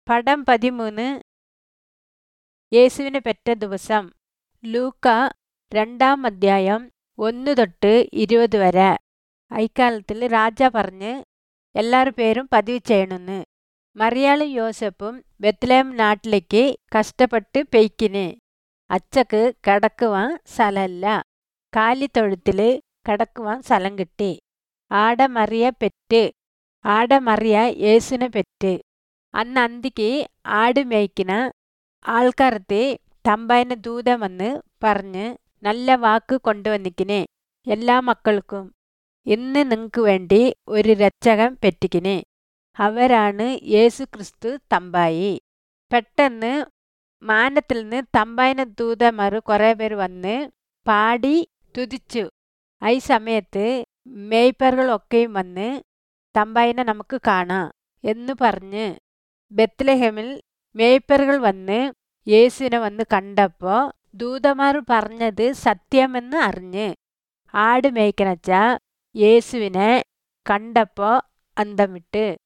പടം പതിമൂന്ന് യേശുവിനെ പെറ്റ ദിവസം ലൂക്ക രണ്ടാം അധ്യായം ഒന്ന് തൊട്ട് ഇരുപത് വരെ അക്കാലത്തിൽ രാജ പറഞ്ഞ് എല്ലാവരും പേരും പതിവ് ചെയ്യണമെന്ന് മറിയാളും യോസഫും ബത്ലഹേം നാട്ടിലേക്ക് കഷ്ടപ്പെട്ട് പെയ്ക്കിന് അച്ചക്ക് കിടക്കുവാൻ സ്ഥലമല്ല കാലിത്തൊഴുത്തിൽ കിടക്കുവാൻ സ്ഥലം കിട്ടി ആട മറിയ പെറ്റ് ആട മറിയ യേശുവിനെ പെറ്റ് അന്ന് അന്തിക്ക് ആട് മേയ്ക്കുന്ന ആൾക്കാരത്തെ തമ്പായന ദൂതം വന്ന് പറഞ്ഞ് നല്ല വാക്ക് കൊണ്ടുവന്നിക്കിന് എല്ലാ മക്കൾക്കും ഇന്ന് നിങ്ങൾക്ക് വേണ്ടി ഒരു രക്ഷകൻ പെറ്റിക്കിന് അവരാണ് യേശു ക്രിസ്തു തമ്പായി പെട്ടെന്ന് മാനത്തിൽ നിന്ന് തമ്പായന ദൂതന്മാർ കുറേ പേർ വന്ന് പാടി തുതിച്ചു ഈ സമയത്ത് മേയ്പ്പറുകളൊക്കെയും വന്ന് തമ്പായിനെ നമുക്ക് കാണാം എന്ന് പറഞ്ഞ് ബത്ലഹേമിൽ മേയ്പ്പറുകൾ വന്ന് യേശുവിനെ വന്ന് കണ്ടപ്പോൾ ദൂതമാർ പറഞ്ഞത് സത്യമെന്ന് അറിഞ്ഞ് ആട് മേയ്ക്കണച്ച യേശുവിനെ കണ്ടപ്പോൾ അന്തം വിട്ട്